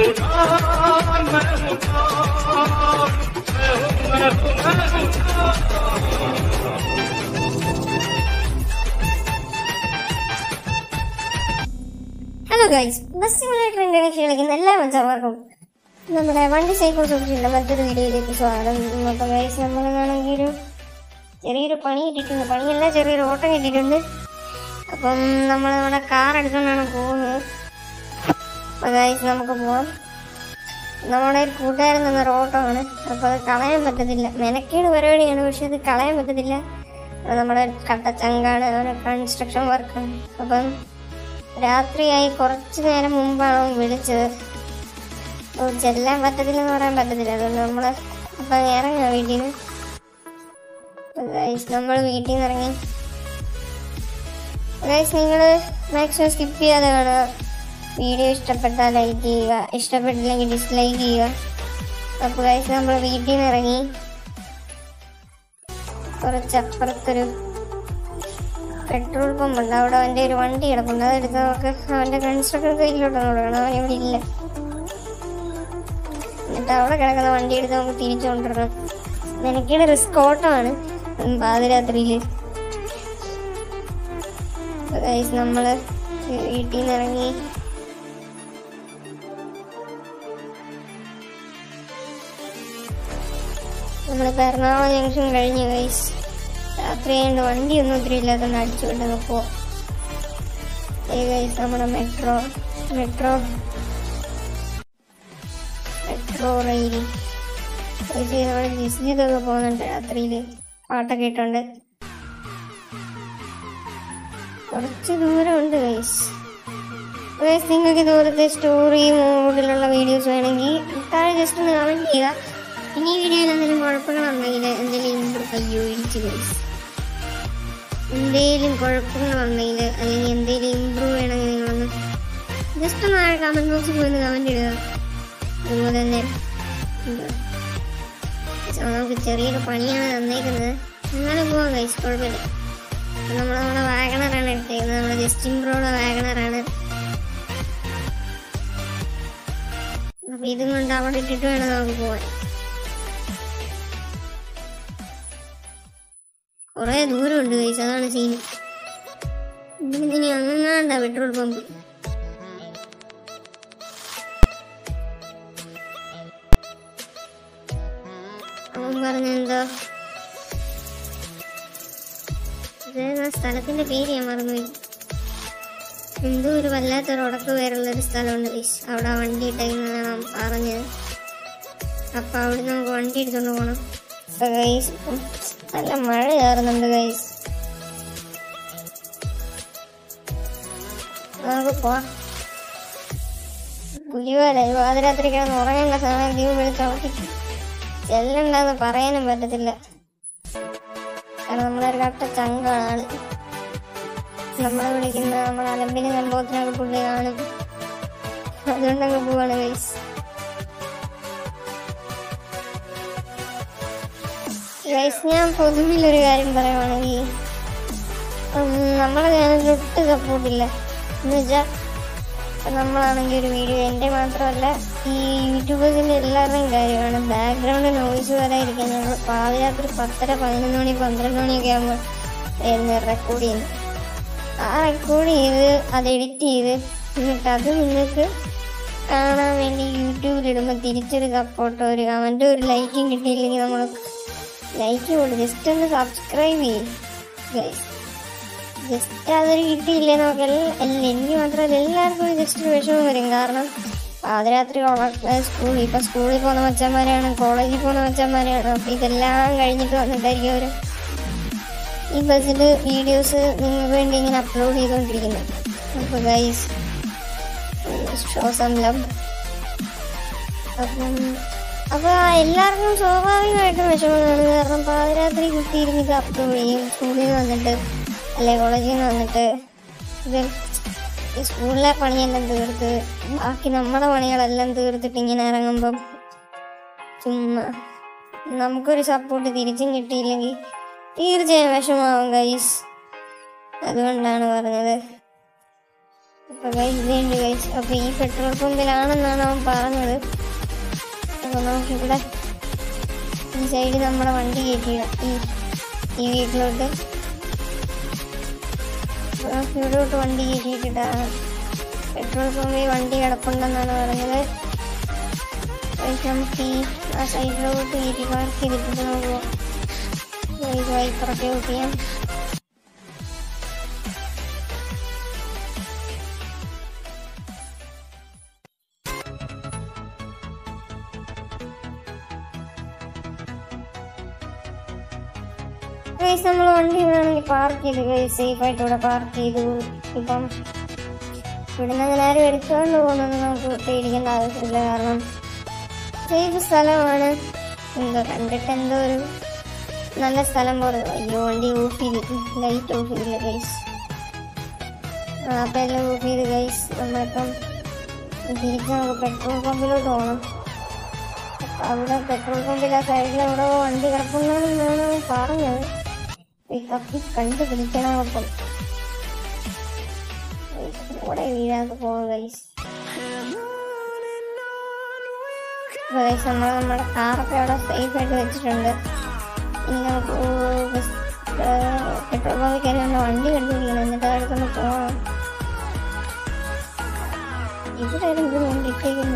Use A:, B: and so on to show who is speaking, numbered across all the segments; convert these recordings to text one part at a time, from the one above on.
A: हूँ जान मैं हूँ जान मैं हूँ मैं हूँ मैं हूँ जान
B: hello guys bus simulator international കളിക്കുന്ന എല്ലാ മനുഷ്യർക്കും നമ്മുടെ വണ്ടി സൈക്കിൾ സൂക്ഷിച്ചിട്ടുള്ള മറ്റൊരു വീഡിയോയിലേക്ക് സ്വാഗതം അപ്പോൾ ഗൈസ് നമ്മളാണെങ്കിൽ ഒരു ചെറിയൊരു പണി കിട്ടിയിട്ടുണ്ട് പണിയല്ല ചെറിയൊരു ഓട്ടം കിട്ടിയിട്ടുണ്ട് അപ്പം നമ്മൾ നമ്മുടെ കാർ എടുത്തുകൊണ്ടാണ് പോകുന്നത് അപ്പോൾ ഗൈസ് നമുക്ക് പോവാം നമ്മുടെ ഒരു കൂട്ടുകാരൻ തന്ന ഓട്ടമാണ് അപ്പോൾ അത് കളയാൻ പറ്റത്തില്ല മെനക്കേട് പരിപാടിയാണ് പക്ഷെ അത് കളയാൻ പറ്റത്തില്ല അത് നമ്മുടെ ഒരു കട്ടച്ചങ്കാണ് ഒരു കൺസ്ട്രക്ഷൻ വർക്കാണ് അപ്പം രാത്രിയായി കുറച്ചു നേരം മുമ്പാണ് അവൻ വിളിച്ചത് ഓ ചെല്ലാൻ പറ്റത്തില്ലെന്ന് പറയാൻ പറ്റത്തില്ല അതുകൊണ്ട് നമ്മൾ അപ്പം ഇറങ്ങാം വീട്ടിൽ നിന്ന് ഗൈസ് നമ്മൾ വീട്ടിൽ നിന്ന് ഇറങ്ങി ഗൈസ് നിങ്ങൾ മാക്സിമം സ്കിപ്പ് ചെയ്യാതെ കാണുക വീഡിയോ ഇഷ്ടപ്പെട്ടാൽ ലൈക്ക് ചെയ്യുക ഇഷ്ടപ്പെട്ടില്ലെങ്കിൽ ഡിസ്ലൈക്ക് ചെയ്യുക അപ്പോൾ ഗൈസ് നമ്മൾ വീട്ടിൽ നിന്ന് ഇറങ്ങി കുറച്ചപ്പുറത്തൊരു പെട്രോൾ പമ്പ് ഉണ്ട് അവിടെ അവൻ്റെ ഒരു വണ്ടി കിടപ്പുണ്ട് അതെടുത്ത് നമുക്ക് അവൻ്റെ കൺസ്ട്രക്ടർ കയ്യിലോട്ടൊന്ന് കൊടുക്കണം അവൻ ഇവിടെ ഇല്ല എന്നിട്ട് അവിടെ കിടക്കുന്ന വണ്ടി എടുത്ത് നമുക്ക് തിരിച്ചു കൊണ്ടുവരണം മെനക്കേടെ റിസ്ക് ഓട്ടമാണ് പാതിരാത്രിയിൽ നമ്മൾ വീട്ടിൽ നിന്ന് ഇറങ്ങി നമ്മളിപ്പോൾ എറണാകുളം ജംഗ്ഷൻ കഴിഞ്ഞു ഗൈസ് രാത്രി ആയതുകൊണ്ട് വണ്ടിയൊന്നും ഒത്തിരി ഇല്ലാത്തതുകൊണ്ട് അടിച്ചു വിട്ടങ്ങ് പോവാം ഏ ഗൈസ് നമ്മുടെ metro metro metro rail guys നമ്മുടെ ജിസ്ജിതൊക്കെ പോകുന്നുണ്ട് രാത്രിയിൽ പാട്ടൊക്കെ ഇട്ടുണ്ട് കുറച്ച് ദൂരമുണ്ട് ഗൈസ് ഗൈസ് നിങ്ങൾക്ക് ഇതുപോലത്തെ സ്റ്റോറി മോഡിലുള്ള വീഡിയോസ് വേണമെങ്കിൽ താഴെ ജസ്റ്റ് ഒന്ന് കമൻറ്റ് ചെയ്യുക ഇനി ഈ വീഡിയോയിൽ എന്തെങ്കിലും കുഴപ്പങ്ങളുണ്ടെങ്കിൽ എന്തെങ്കിലും ഇമ്പ്രൂവ് അയ്യോ ഇടിച്ച് ഗൈസ് എന്തെങ്കിലും കുഴപ്പങ്ങളുണ്ടെങ്കിൽ അല്ലെങ്കിൽ എന്തെങ്കിലും ഇമ്പ്രൂവ് ചെയ്യണമെങ്കിൽ നിങ്ങളൊന്ന് ജസ്റ്റ് ഒന്ന് താഴെ കമൻറ്റ് ബോക്സിൽ പോയി കമൻറ്റ് ഇടുക അതുപോലെ തന്നെ എന്താ so നമുക്ക് ചെറിയൊരു പണിയാണ് തന്നേക്കുന്നത് അങ്ങനെ പോവാം ഗൈസ് കുഴപ്പമില്ല അപ്പൊ നമ്മൾ നമ്മുടെ വാഗണറാണ് എടുത്തേക്കുന്നത് നമ്മുടെ ജസ്റ്റിൻ ബ്രോയുടെ വാഗണറാണ് അപ്പൊ ഇതും കൊണ്ട് അവിടെ ഇട്ടിട്ട് വേണം നമുക്ക് പോവാൻ കൊറേ ദൂരമുണ്ട് ഗൈസ് അതാണ് സീൻ ഇനി അങ്ങാണ്ട പെട്രോൾ പമ്പ് അവൻ പറഞ്ഞെന്തോ ഇതേതാ സ്ഥലത്തിന്റെ പേര് ഞാൻ മറന്നുപോയി എന്തോ ഒരു വല്ലാത്തൊരു ഉടക്ക് പേരുള്ള ഒരു സ്ഥലമുണ്ട് ഗൈസ് അവിടെ വണ്ടി ഇട്ടേക്കുന്നതാണ് അവൻ പറഞ്ഞത് അപ്പൊ അവിടെ നമുക്ക് വണ്ടി എടുത്തോണ്ട് പോകണം ഗൈസ് നല്ല മഴ കയറുന്നുണ്ട് ഗൈസ് നമുക്ക് പോവാം പുലിവാല പാതിരാത്രി കിടന്ന് ഉറങ്ങേണ്ട സമയം ലീവ് വിളിച്ച് ഉറപ്പിക്കും ചെല്ലണ്ടെന്ന് പറയാനും പറ്റത്തില്ല കാരണം നമ്മളൊരു കട്ട ചങ്കാണ് ആള് നമ്മളെ വിളിക്കുന്ന നമ്മൾ അലമ്പിന് സംഭവത്തിനൊക്കെ പുള്ളി കാണും അതുകൊണ്ടങ്ങ് പോവാണ് ഗൈസ് ഗൈസ് ഞാൻ പൊതുവിൽ ഒരു കാര്യം പറയുവാണെങ്കിൽ നമ്മളെ ചാനലിൽ ഒട്ടും സപ്പോർട്ടില്ല എന്ന് വെച്ചാൽ നമ്മളാണെങ്കിൽ ഒരു വീഡിയോ എൻ്റെ മാത്രമല്ല ഈ യൂട്യൂബേഴ്സിൻ്റെ എല്ലാവരുടെയും കാര്യമാണ് ബാക്ക്ഗ്രൗണ്ട് നോയ്സ് വരാതിരിക്കാൻ ഞങ്ങൾ പാതിരാത്രി പത്തര പതിനൊന്ന് മണി പന്ത്രണ്ട് മണിയൊക്കെ ആകുമ്പോൾ എന്ന് റെക്കോർഡ് ചെയ്യുന്നു ആ റെക്കോർഡ് ചെയ്ത് അത് എഡിറ്റ് ചെയ്ത് എന്നിട്ട് അത് നിങ്ങൾക്ക് കാണാൻ വേണ്ടി യൂട്യൂബിലിടുമ്പോൾ തിരിച്ചൊരു സപ്പോർട്ടോ ഒരു കമൻറ്റോ ഒരു ലൈക്കും കിട്ടിയില്ലെങ്കിൽ നമ്മൾ ലൈക്ക് കൊടുക്കും ജസ്റ്റ് ഒന്ന് സബ്സ്ക്രൈബ് ചെയ്യും ഗൈസ് ജസ്റ്റ് അതൊരു കിട്ടിയില്ലേ നമുക്ക് എല്ലാ എല്ലാ- എനിക്ക് മാത്രമല്ല എല്ലാവർക്കും ജസ്റ്റ് ഒരു വിഷമം വരും കാരണം പാതിരാത്രി സ്കൂളിൽ ഇപ്പൊ സ്കൂളിൽ പോകുന്ന മച്ചന്മാരാണ് കോളേജിൽ പോകുന്ന മച്ചന്മാരാണ് അപ്പൊ ഇതെല്ലാം കഴിഞ്ഞിട്ട് വന്നിട്ടായിരിക്കും അവര് ഈ ബസ്സിൽ വീഡിയോസ് നിങ്ങൾക്ക് വേണ്ടി ഇങ്ങനെ അപ്ലോഡ് ചെയ്തുകൊണ്ടിരിക്കുന്നത് അപ്പൊ ഗൈസ് ഷോ സം ലവ് അപ്പം അപ്പൊ എല്ലാവർക്കും സ്വാഭാവികമായിട്ടും വിഷമമാണ് കാരണം പാതിരാത്രി കുത്തിയിരുന്ന് ഇത് അപ്ലോഡ് ചെയ്യും സ്കൂളിൽ നിന്ന് വന്നിട്ട് അല്ലെ കോളേജിൽ നിന്ന് വന്നിട്ട് ഇത് ഈ സ്കൂളിലെ പണിയെല്ലാം തീർത്ത് ബാക്കി നമ്മുടെ പണികളെല്ലാം തീർത്തിട്ട് ഇങ്ങനെ ഇറങ്ങുമ്പം ചുമ്മാ നമുക്കൊരു സപ്പോർട്ട് തിരിച്ചും കിട്ടിയില്ലെങ്കിൽ തീർച്ചയായും വിഷമാവും ഗൈസ് അതുകൊണ്ടാണ് പറഞ്ഞത് അപ്പൊ ഗൈസ് ഇതേണ്ട് ഗൈസ് അപ്പൊ ഈ പെട്രോൾ പമ്പിലാണെന്നാണ് അവൻ പറഞ്ഞത് അപ്പൊ നമുക്കിവിടെ ഈ സൈഡിൽ നമ്മുടെ വണ്ടി കയറ്റിയിടാം ഈ ഈ വീട്ടിലോട്ട് നമുക്ക് ഇവിടോട്ട് വണ്ടി കയറ്റിയിട്ടിട്ടാണ് പെട്രോൾ പമ്പിൽ വണ്ടി കിടപ്പുണ്ടെന്നാണ് പറഞ്ഞത് ഗൈസ് നമുക്ക് ഈ ആ സൈഡിലോട്ട് കയറ്റി പാർക്ക് ചെയ്തിട്ട് നമുക്ക് ഗൈസ് വൈപ്പറൊക്കെ ഔട്ട് ചെയ്യാം ഗൈസ് നമ്മൾ വണ്ടി വേണമെങ്കിൽ പാർക്ക് ചെയ്തു ഗൈസ് സേഫ് ആയിട്ട് ഇവിടെ പാർക്ക് ചെയ്തു ഇപ്പം ഇവിടെ നിന്ന് ആരും എടുത്തുകൊണ്ട് പോകുന്നത് നമുക്ക് പേടിക്കേണ്ട ആവശ്യമില്ല കാരണം സേഫ് സ്ഥലമാണ് എന്തോ കണ്ടിട്ട് എന്തോ ഒരു നല്ല സ്ഥലം പോലെ അയ്യോ വണ്ടി ഓഫ് ചെയ്ത് ലൈറ്റ് ഓഫ് ചെയ്തില്ല ഗൈസ് അപ്പം എല്ലാം ഓഫ് ചെയ്ത് ഗൈസ് നമ്മളിപ്പം തിരിച്ച് നമുക്ക് പെട്രോൾ പമ്പിലോട്ട് പോകണം അവിടെ പെട്രോൾ പമ്പിൽ ആ സൈഡിൽ അവിടെ വണ്ടി കിടപ്പുണ്ടെന്നാണ് പറഞ്ഞത് ഈ തപ്പി കണ്ടുപിടിക്കണം അപ്പം ഇവിടെ വീഴാതെ പോവാം ഗൈസ് ഗൈസ് നമ്മൾ നമ്മുടെ കാറൊക്കെ അവിടെ സേഫ് ആയിട്ട് വെച്ചിട്ടുണ്ട് ഇനി നമുക്ക് പെട്രോൾ പമ്പിൽ കയറി നമ്മുടെ വണ്ടി കണ്ടുപിടിക്കണം എന്നിട്ട് അടുത്തൊന്ന് പോവാം ഇവിടെ ആരെങ്കിലും വണ്ടി ഇട്ടേക്കുന്നു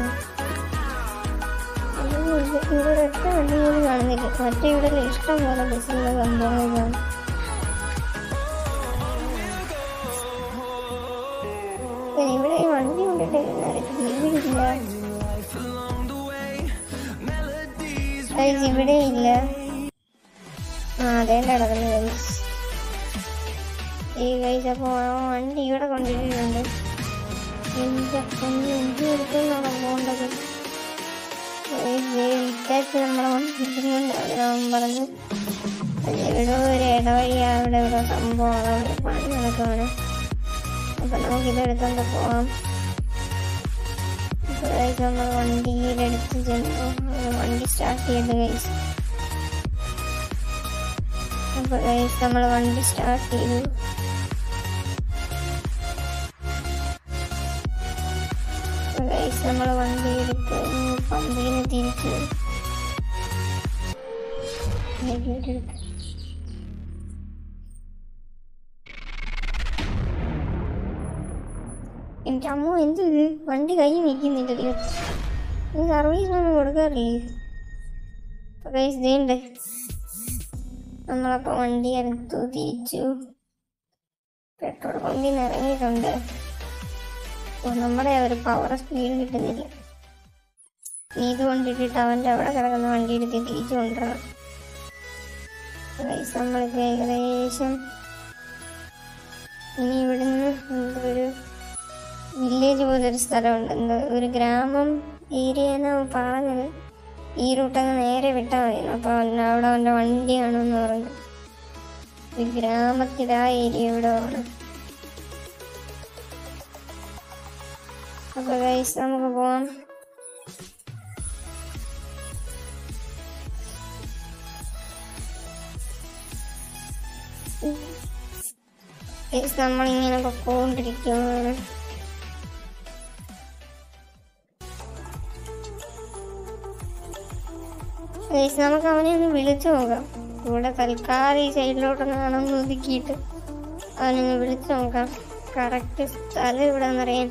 B: ഇവിടെ ഒറ്റ വണ്ടി പോലും കാണുന്നില്ല മറ്റേ ഇവിടെ ഇഷ്ടം പോലെ ബസ്സിലുള്ള സംഭവങ്ങളാണ് പിന്നെ ഇവിടെ ഈ വണ്ടി കൊണ്ടിട്ട് ഇവിടില്ല ഇവിടെ ഇല്ല ആ അതേ നടക്കുന്നു ഗൈസ് ഈ ഗൈസ് അപ്പൊ ആ വണ്ടി ഇവിടെ കൊണ്ടിട്ടുണ്ട് എന്റെ പൊന്നി എന്ത് എടുത്തെന്നാണ് പോകേണ്ടത് വിചാരിച്ച് നമ്മളെ വന്നിട്ടുണ്ട് അവൻ പറഞ്ഞു എവിടെ ഒരു ഇടവഴി അവിടെ ഇവിടെ സംഭവം അവിടെ പണി നടക്കുവാണ് അപ്പൊ നമുക്ക് ഇതെടുത്തോണ്ട് പോവാം അപ്പൊ guys നമ്മൾ വണ്ടിയിലെടുത്ത് ചെന്നു വണ്ടി സ്റ്റാർട്ട് ചെയ്തു ഗൈസ് അപ്പൊ ഗൈസ് നമ്മൾ വണ്ടി സ്റ്റാർട്ട് ചെയ്തു ഗൈസ് നമ്മൾ വണ്ടി എടുത്ത് പമ്പിൽ നിന്ന് തിരിച്ചു എൻ്റെ അമ്മ എന്ത് ഇത് വണ്ടി കൈ നിൽക്കുന്നില്ലല്ലോ ഇത് സർവീസ് ഒന്നും കൊടുക്കാറില്ലേ ഗൈസ് ഇതേണ്ട് നമ്മളപ്പോൾ വണ്ടി എടുത്തു തിരിച്ചു പെട്രോൾ പമ്പിൽ നിന്ന് ഇറങ്ങിയിട്ടുണ്ട് ഓ, നമ്മുടെ ആ ഒരു പവർ സ്പീഡ് കിട്ടുന്നില്ല നീ ഇത് കൊണ്ടിട്ടിട്ട് അവൻ്റെ അവിടെ കിടക്കുന്ന വണ്ടി എടുത്ത് തിരിച്ചു കൊണ്ടുവരണം പൈസ നമ്മളിപ്പോൾ ഏകദേശം ഇനി ഇവിടുന്ന് എന്തോ ഒരു വില്ലേജ് പോലൊരു സ്ഥലമുണ്ട് എന്തോ ഒരു ഗ്രാമം ഏരിയ എന്നാണ് പറഞ്ഞത് ഈ റൂട്ടങ്ങ് നേരെ വിട്ടാൽ മതി അപ്പോൾ അവൻ അവിടെ അവൻ്റെ വണ്ടി കാണുമെന്ന് പറഞ്ഞു ഒരു ഗ്രാമത്തിൽ ആ ഏരിയ ഇവിടെ വേണം അപ്പൊ ഗൈസ് നമുക്ക് പോവാം ഗൈസ് നമ്മളിങ്ങനെ പൊക്കോണ്ടിരിക്കുകയാണ് ഗൈസ് നമുക്ക് അവനെ ഒന്ന് വിളിച്ചു നോക്കാം ഇവിടെ തൽക്കാലം ഈ സൈഡിലോട്ടൊന്ന് കാണാൻ ഒതുക്കിയിട്ട് അവനൊന്ന് വിളിച്ചു നോക്കാം കറക്റ്റ് സ്ഥലം ഇവിടെ അറിയാൻ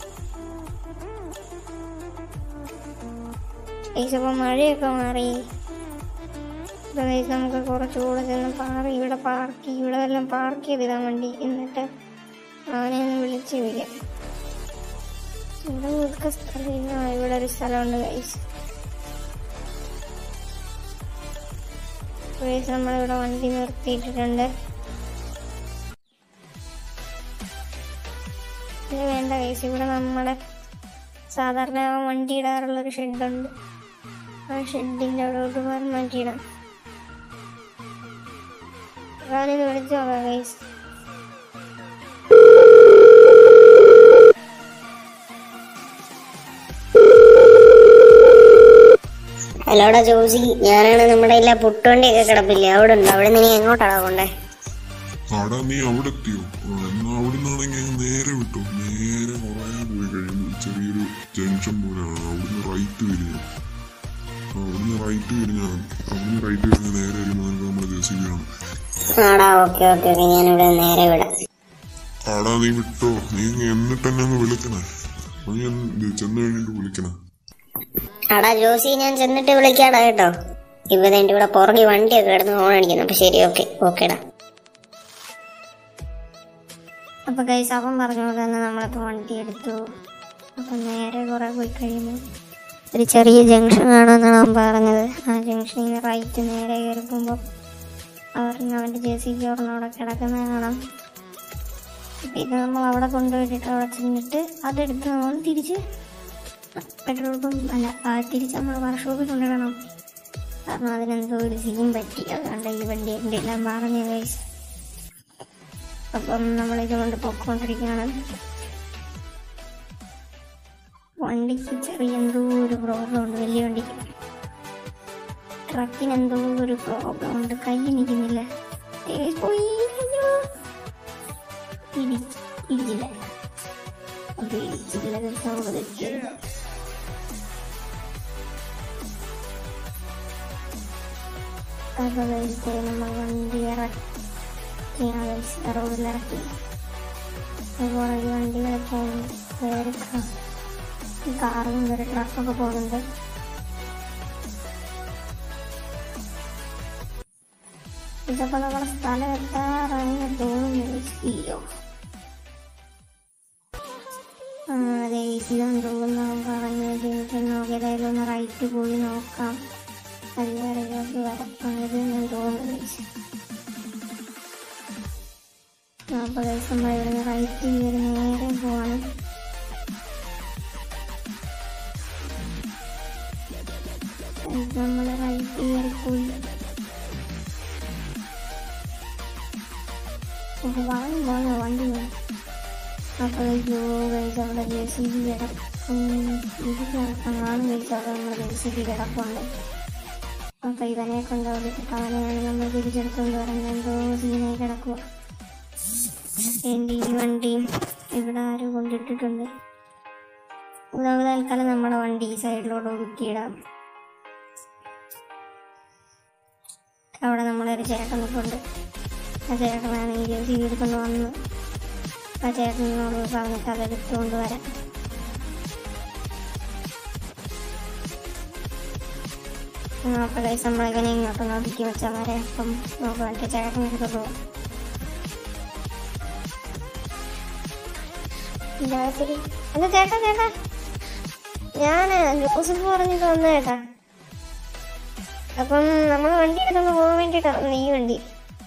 B: ഇപ്പൊ മഴയൊക്കെ മാറി ഇപ്പൊ guys നമുക്ക് കുറച്ചുകൂടെ ചെന്ന് പാറി ഇവിടെ പാർക്ക് ഇവിടെ എല്ലാം പാർക്ക് ചെയ്തിടാൻ വേണ്ടി എന്നിട്ട് അവനെ ഒന്ന് വിളിച്ച് വിളിക്കാം ഇവിടെ ഒതുക്ക സ്ഥലമില്ല ആ, ഇവിടെ ഒരു സ്ഥലമുണ്ട് ഗൈസ് ഗൈസ് നമ്മളിവിടെ വണ്ടി നിർത്തിയിട്ടിട്ടുണ്ട് ഇത് വേണ്ട ഗൈസ് ഇവിടെ നമ്മുടെ സാധാരണ വണ്ടി ഇടാറുള്ള ഒരു ഷെഡുണ്ട് ആ ഷെഡിൻ്റെ അവിടോട്ട് മാറി മാറ്റിയിടാം ഞാനിന്ന് വിളിച്ചു നോക്കാം ഗൈസ്
C: ഹലോടാ ജോസി ഞാനാണ് നമ്മുടെ എല്ലാ പുട്ടുവണ്ടിയൊക്കെ കിടപ്പില്ലേ അവിടെ ഉണ്ട് അവിടെ നിന്ന് ഇനി എങ്ങോട്ടാണ് കൊണ്ടേ ആടാ നീ അവിടെ എത്തിയോ ആ, എന്നാ അവിടെ നിന്നാണെങ്കിൽ നേരെ വിട്ടോ നേരെ കുറെ പോയി കഴിയുമ്പോൾ ചെറിയൊരു ജംഗ്ഷൻ പോലെയാണ് അവിടുന്ന് റൈറ്റ് വരിക ആ, അവിടുന്ന് റൈറ്റ് തിരിഞ്ഞാൽ അവിടുന്ന് റൈറ്റ് തിരിഞ്ഞ് നേരെ വരുമ്പോൾ നിനക്ക് നമ്മുടെ ജെ സി ബി ആണ്
D: ആടാ ഓക്കെ ഓക്കെ ഓക്കെ ഞാനിവിടെ നേരെ വിടാം
C: ആടാ നീ വിട്ടോ നീ എന്നിട്ട് തന്നെ അങ്ങ് വിളിക്കണേ നീ എന്ത് ചെന്ന് കഴിഞ്ഞിട്ട് വിളിക്കണേ
D: ആടാ ജോസി ഞാൻ ചെന്നിട്ട് വിളിക്കാടാ കേട്ടോ ഇപ്പൊ എന്റെ ഇവിടെ പുറകെ വണ്ടിയൊക്കെ കിടന്ന് ഫോൺ അടിക്കുന്നു അപ്പൊ ശരി ഓക്കെ ഓക്കേടാ
B: അപ്പൊ കൈസ് അവൻ പറഞ്ഞ പോലെ തന്നെ നമ്മളിപ്പോ വണ്ടി എടുത്തു അപ്പൊ നേരെ കുറെ പോയി കഴിയുമ്പോൾ ഒരു ചെറിയ ജംഗ്ഷൻ കാണുമെന്നാണ് അവൻ പറഞ്ഞത് ആ ജംഗ്ഷനിൽ നിന്ന് റൈറ്റ് നേരെ കയറി പോകുമ്പോൾ അവർക്ക് അവൻ്റെ ജെ സി ബി ഒരെണ്ണം അവിടെ കിടക്കുന്നത് കാണാം അപ്പൊ ഇത് നമ്മൾ അവിടെ കൊണ്ടുപോയിട്ട് അവിടെ ചെന്നിട്ട് അതെടുത്ത് നമ്മൾ തിരിച്ച് പെട്രോൾ പമ്പ് അല്ല ആ തിരിച്ച് നമ്മൾ വർക്ക്ഷോപ്പിൽ കൊണ്ടുവരണം കാരണം അതിനെന്തോ ഒരു സീൻ പറ്റി അതുകൊണ്ട് ഈ വണ്ടി എൻ്റെ എല്ലാം പറഞ്ഞു കൈസ് അപ്പം നമ്മൾ ഇതുകൊണ്ട് പൊക്കോണ്ടിരിക്കുകയാണ് വണ്ടിക്ക് ചെറിയ എന്തോ ഒരു പ്രോബ്ലം ഉണ്ട് വലിയ വണ്ടിക്ക് ട്രക്കിന് എന്തോ ഒരു പ്രോബ്ലം ഉണ്ട് കൈ നിൽക്കുന്നില്ല ഏയ് പോയി അയ്യോ. ഇടി- ഇടിച്ചില്ല അത് ഇടിച്ചില്ല സമ്മതിക്കില്ല അപ്പോൾ നമ്മൾ വണ്ടി ഇറക്കി റോഡിലിറക്കി അതുപോലെ ഈ വണ്ടികളൊക്കെ പോകുന്നുണ്ട് വേറെ കാറും വേറെ ട്രക്കൊക്കെ പോകുന്നുണ്ട് ഇതപ്പോ നമ്മുടെ സ്ഥലം എത്താറായി തോന്നുന്നു അയ്യോ ആ, അതെ ഇതിലും തോന്നുന്നു പറഞ്ഞു ചെയ്തിട്ട് നോക്കിയതായാലും ഒന്ന് റൈറ്റ് പോയി നോക്കാം അതുവരെ വരപ്പായത് ഞാൻ തോന്നുന്നു അപ്പോൾ നമ്മൾ ഇവിടുന്ന് റൈറ്റ് കയറി നേരെ പോവാണ് നമ്മൾ റൈറ്റ് കയറി പോയി അപ്പോൾ വളഞ്ഞു പോകുന്ന വണ്ടി വേണം അപ്പോൾ ഗൈസ് അവിടെ ജെ സി ബി കിടക്കും ഇത് കിടക്കുന്നതാണ് ഗൈസ് അവിടെ നമ്മുടെ ജെ സി ബി കിടപ്പുണ്ട് അപ്പോൾ ഇവനെ കൊണ്ടുപോയിട്ട് അവനെയാണ് നമ്മൾ തിരിച്ചെടുത്തുകൊണ്ട് വരുന്നത് എന്തോ സീനായി കിടക്കുക എൻ്റെ ഈ വണ്ടിയും ഇവിടെ ആരും കൊണ്ടിട്ടിട്ടുണ്ട് ഉദാഹരണ തൽക്കാലം നമ്മുടെ വണ്ടി ഈ സൈഡിലോട്ട് ഒതുക്കിയിടാം അവിടെ നമ്മളൊരു ചേട്ടൻ നിൽപ്പുണ്ട് ആ ചേട്ടനാണെങ്കിൽ ജെ സി ബി എടുക്കൊണ്ട് വന്ന് ആ ചേട്ടനോട് പറഞ്ഞിട്ട് അത് എടുത്തുകൊണ്ട് വരാം അപ്പോൾ ഗൈസ് നമ്മളിങ്ങനെ ഇങ്ങോട്ട് നോക്കി വെച്ചാൽ വരെ അപ്പം നമുക്ക് മറ്റേ ചേട്ടൻ എടുത്തോട്ട് പോകാം ജാസിരി എന്താ ചേട്ടാ ചേട്ടാ ഞാന് ജോസഫ് പറഞ്ഞിട്ട് വന്ന ചേട്ടാ അപ്പം നമ്മൾ വണ്ടി എടുത്തോണ്ട് പോകാൻ വേണ്ടിട്ടാണ് ഈ വണ്ടി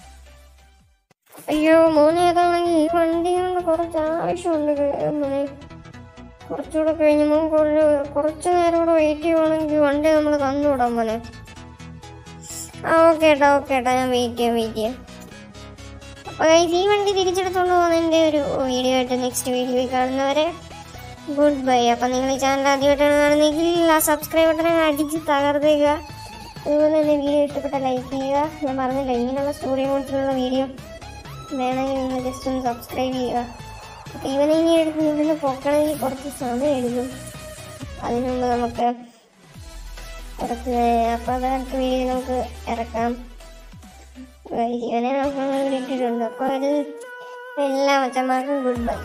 B: അയ്യോ മോനെ ഏതാണെങ്കിൽ ഈ വണ്ടി കൊണ്ട് കുറച്ച് ആവശ്യമുണ്ട് കേ- മോനെ കുറച്ചുകൂടെ കഴിഞ്ഞ് മോൻ കുറച്ച് കുറച്ച് നേരം കൂടെ വെയിറ്റ് ചെയ്യുവാണെങ്കിൽ വണ്ടി നമ്മൾ തന്നുവിടാം മോനെ ആ ഓക്കെ ഏട്ടാ ഓക്കെ ഏട്ടാ ഞാൻ വെയിറ്റ് ചെയ്യാം വെയിറ്റ് ചെയ്യാം അപ്പോൾ guys, ഈ വണ്ടി തിരിച്ചെടുത്തോണ്ട് പോകുന്നതിൻ്റെ ഒരു വീഡിയോ ആയിട്ട് നെക്സ്റ്റ് വീഡിയോയിൽ കാണുന്നവരെ ഗുഡ് ബൈ അപ്പം നിങ്ങൾ ഈ ചാനൽ ആദ്യമായിട്ടാണ് കാണുന്നതെങ്കിൽ ആ സബ്സ്ക്രൈബ് ബട്ടൺ അടിച്ച് തകർത്തുക അതുപോലെ തന്നെ വീഡിയോ ഇഷ്ടപ്പെട്ട ലൈക്ക് ചെയ്യുക ഞാൻ പറഞ്ഞില്ല ഇങ്ങനെയുള്ള സ്റ്റോറി മോഡ്സിലുള്ള വീഡിയോ വേണമെങ്കിൽ നിങ്ങൾ ജസ്റ്റ് ഒന്ന് സബ്സ്ക്രൈബ് ചെയ്യുക അപ്പം ഇവനെ ഇനി എടുത്ത് ഇവിടുന്ന് പൊക്കണമെങ്കിൽ കുറച്ച് സമയം എടുക്കും അതിന് മുമ്പ് നമുക്ക് കുറച്ച് അപ്പോൾ അതടുത്ത വീഡിയോ നമുക്ക് ഇറക്കാം ഇവനെ നമുക്ക് വിട്ടിട്ടുണ്ട് അപ്പോൾ ഒരു എല്ലാ മച്ചന്മാർക്കും ഗുഡ് ബൈ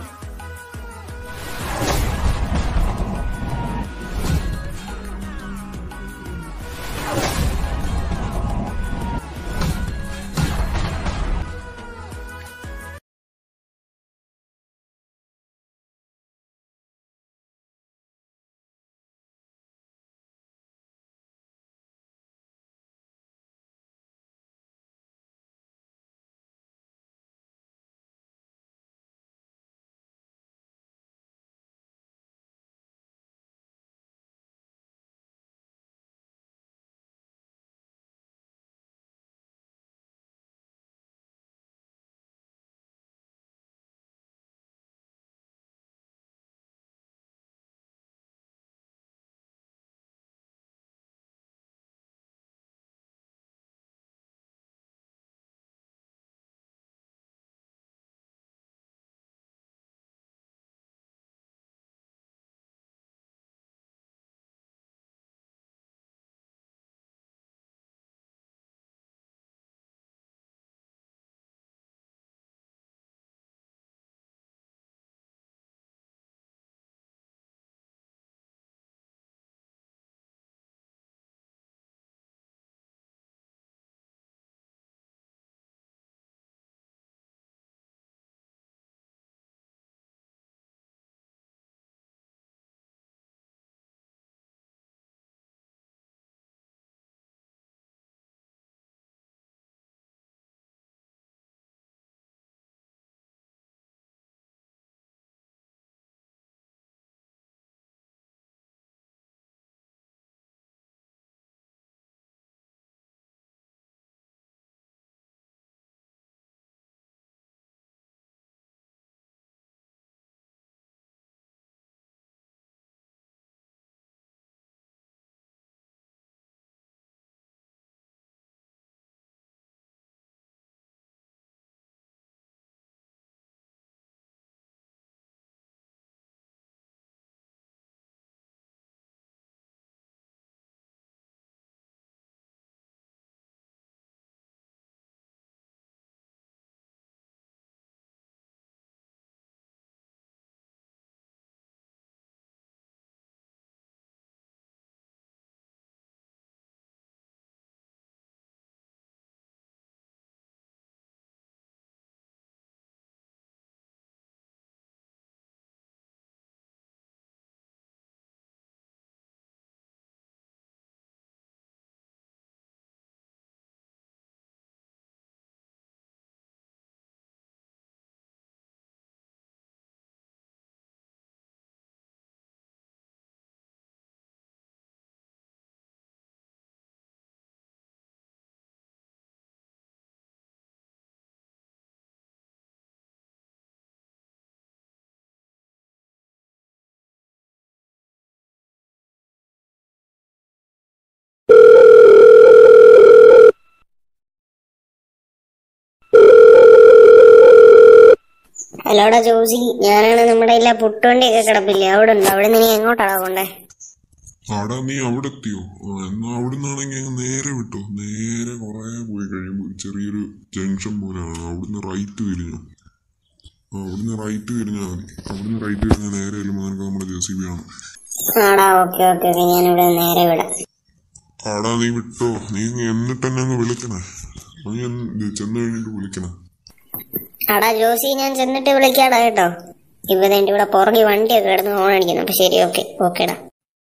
D: ഹലോടാ ജോസി ഞാനാണ് നമ്മുടെ എല്ലാ പുട്ടുവണ്ടിയൊക്കെ കിടപ്പില്ലേ അവിടെ ഉണ്ട് അവിടെ നിന്ന് ഇനി എങ്ങോട്ടാണ് കൊണ്ടേ
C: ആടാ നീ അവിടെ എത്തിയോ ആ, എന്നാ അവിടെ നിന്നാണെങ്കിൽ അങ്ങ് നേരെ വിട്ടോ നേരെ കുറേ പോയി കഴിയുമ്പോൾ ചെറിയൊരു ജംഗ്ഷൻ പോലെയാണ് അവിടുന്ന് റൈറ്റ് തിരിഞ്ഞു ആ അവിടുന്ന് റൈറ്റ് തിരിഞ്ഞാൽ മതി അവിടുന്ന് റൈറ്റ് തിരിഞ്ഞാൽ നേരെ ചെല്ലുമ്പോൾ നിനക്ക് നമ്മുടെ ജെ സി ബി ആണ്
D: ആടാ ഓക്കെ ഓക്കെ ഓക്കെ ഞാനിവിടെ നേരെ വിടാം
C: ആടാ നീ വിട്ടോ നീ ഇങ്ങ് എന്നിട്ട് തന്നെ അങ്ങ് വിളിക്കണേ നീ എന്ന് ചെന്ന് കഴിഞ്ഞിട്ട് വിളിക്കണേ
D: ആടാ ജോസി ഞാൻ ചെന്നിട്ട് വിളിക്കാടാ കേട്ടോ ഇപ്പൊ എന്റെ ഇവിടെ പുറകെ വണ്ടിയൊക്കെ കിടന്ന് ഹോൺ അടിക്കുന്നു അപ്പൊ ശരി ഓക്കെ ഓക്കേടാ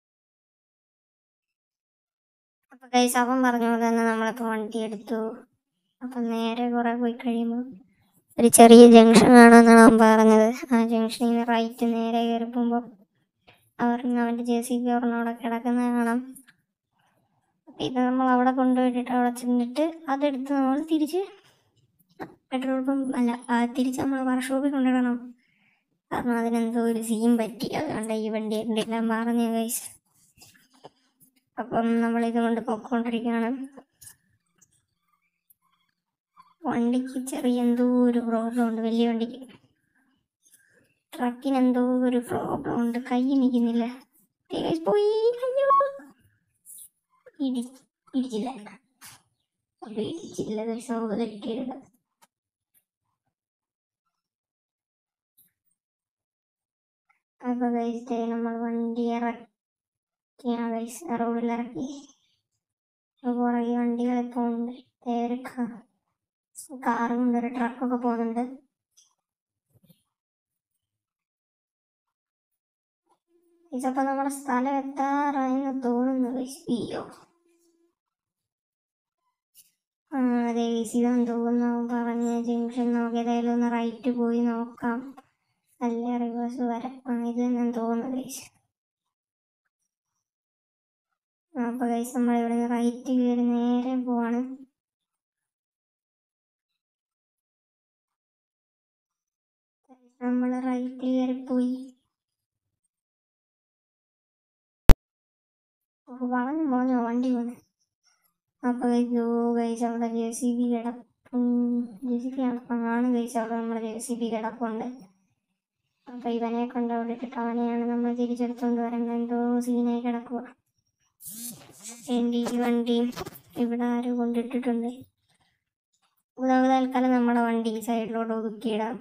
B: അപ്പൊ കൈസ് അവൻ പറഞ്ഞ പോലെ തന്നെ നമ്മളിപ്പോ വണ്ടി എടുത്തു അപ്പൊ നേരെ കുറെ പോയി കഴിയുമ്പോൾ ഒരു ചെറിയ ജംഗ്ഷൻ ആണെന്നാണ് അവൻ പറഞ്ഞത് ആ ജംഗ്ഷനിൽ നിന്ന് റൈറ്റ് നേരെ കയറി പോകുമ്പോൾ അവർ അവന്റെ ജെ സി ബി ഒരെണ്ണം അവിടെ കിടക്കുന്നത് കാണാം അപ്പൊ ഇത് നമ്മൾ അവിടെ കൊണ്ടുപോയിട്ടിട്ട് അവിടെ ചെന്നിട്ട് അതെടുത്ത് നമ്മൾ തിരിച്ച് പെട്രോൾ പമ്പ് അല്ല ആ, തിരിച്ച് നമ്മൾ വർക്ക്ഷോപ്പിൽ കൊണ്ടിടണം കാരണം അതിനെന്തോ ഒരു സീൻ പറ്റി അതുകൊണ്ട് ഈ വണ്ടി എൻ്റെ എല്ലാം പറഞ്ഞു കൈസ് അപ്പം നമ്മൾ ഇത് കൊണ്ട് പൊക്കോണ്ടിരിക്കുകയാണ് വണ്ടിക്ക് ചെറിയ എന്തോ ഒരു പ്രോബ്ലം ഉണ്ട് വലിയ വണ്ടിക്ക് ട്രക്കിന് എന്തോ ഒരു പ്രോബ്ലം ഉണ്ട് കൈ നിൽക്കുന്നില്ല ദേ guys, പോയി അയ്യോ ഇടി ഇടിച്ചില്ല അപ്പൊ ഇടിച്ചില്ല guys, നമുക്ക് തെറ്റിയത് അപ്പൊ guys, ദേ നമ്മൾ വണ്ടി ഇറക്കി ഗൈസ് റോഡിൽ ഇറക്കി പുറകെ വണ്ടികളെ പോകുന്നുണ്ട് ദേ ഒരു കാറും ഉണ്ട് ഒരു ട്രക്കൊക്കെ പോകുന്നുണ്ട് ഇതപ്പോ നമ്മുടെ സ്ഥലം എത്താറായെന്ന് തോന്നുന്നു guys. അയ്യോ ആ അതെ guys, ഇതാന്ന് തോന്നുന്നു പറഞ്ഞ ജംഗ്ഷൻ നമുക്ക് ഏതായാലും ഒന്ന് റൈറ്റ് പോയി നോക്കാം അല്ല റിവേഴ്സ് വരാം ആ ഇത് തന്നെ തോന്നുന്നു ഗൈസ് അപ്പൊ ഗൈസ് നമ്മൾ ഇവിടെ നിന്ന് റൈറ്റ് കയറി നേരെ പോവാണ് നമ്മൾ റൈറ്റ് കയറി പോയി ഓ, വളഞ്ഞു പോഞ്ഞോ വണ്ടി പോണ് അപ്പൊ ഗൈസ് അവിടെ ജെ സി ബി കിടപ്പും ജെ സി ബി കിടപ്പാണ് ഗൈസ് അവിടെ നമ്മുടെ ജെ സി ബി കിടപ്പുണ്ട് അപ്പൊ ഇവനെ കൊണ്ട് അവിടെ ഇട്ടിട്ട് അവനെയാണ് നമ്മൾ തിരിച്ചെടുത്തോണ്ട് വരുന്നത് എന്തോ സീനായി കിടക്കുക എൻ്റെ ഈ വണ്ടിയും ഇവിടെ ആരും കൊണ്ടിട്ടിട്ടുണ്ട് ഇവിടെ തൽക്കാലം നമ്മുടെ വണ്ടി ഈ സൈഡിലോട്ട് ഒതുക്കിയിടാം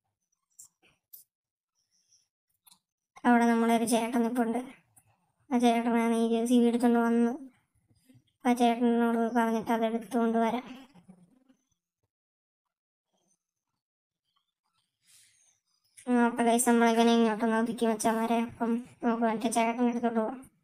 B: അവിടെ നമ്മളൊരു ചേട്ടൻ നിൽപ്പുണ്ട് ആ ചേട്ടനാണ് ഈ ജെ സി ബി എടുത്തുകൊണ്ട് വന്ന് ആ ചേട്ടനോട് പറഞ്ഞിട്ട് അത് എടുത്തുകൊണ്ട് വരാം ആ, അപ്പൊ കൈസ് നമ്മളിങ്ങനെ ഇങ്ങോട്ടൊന്ന് ഒതുക്കി വെച്ചാൽ വരെ അപ്പം നമുക്ക് മറ്റേ ചേട്ടൻ എടുത്തോണ്ട് പോവാം